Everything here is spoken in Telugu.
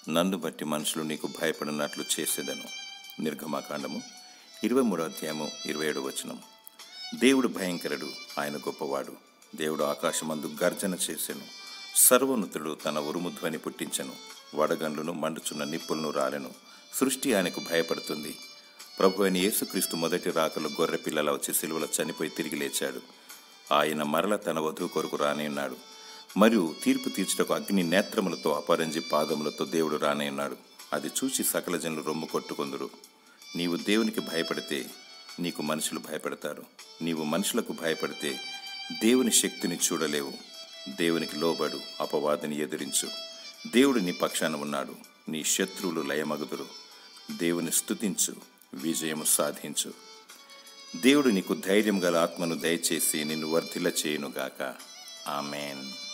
నన్ను బట్టి మనుషులు నీకు భయపడినట్లు చేసేదను నిర్గమాకాండము ఇరవై మూడో అధ్యాయము ఇరవై ఏడు వచనం దేవుడు భయంకరుడు ఆయన గొప్పవాడు దేవుడు ఆకాశమందు గర్జన చేసెను సర్వోన్నతుడు తన ఉరుము ధ్వని పుట్టించెను వడగండ్లను మండుచున్న నిప్పులను రాలెను సృష్టి ఆయనకు భయపడుతుంది ప్రభు అయిన యేసుక్రీస్తు మొదటి రాకలు గొర్రె పిల్లల వచ్చి సిలువలో చనిపోయి తిరిగి లేచాడు ఆయన మరల తన వధువు కొరకు రానేఉన్నాడు మరియు తీర్పు తీర్చుటకు అగ్ని నేత్రములతో అపరంజి పాదములతో దేవుడు రానేఉన్నాడు అది చూసి సకల జనులు రొమ్ము కొట్టుకొందురు నీవు దేవునికి భయపడితే నీకు మనుషులు భయపడతారు నీవు మనుషులకు భయపడితే దేవుని శక్తిని చూడలేవు దేవునికి లోబడు అపవాదిని ఎదిరించు దేవుడు నీ పక్షాన ఉన్నాడు నీ శత్రువులు లయమగుదురు దేవుని స్తుతించు విజయము సాధించు దేవుడు నీకు ధైర్యం గల ఆత్మను దయచేసి నిన్ను వర్ధిల్ల చేయునుగాక ఆమెన్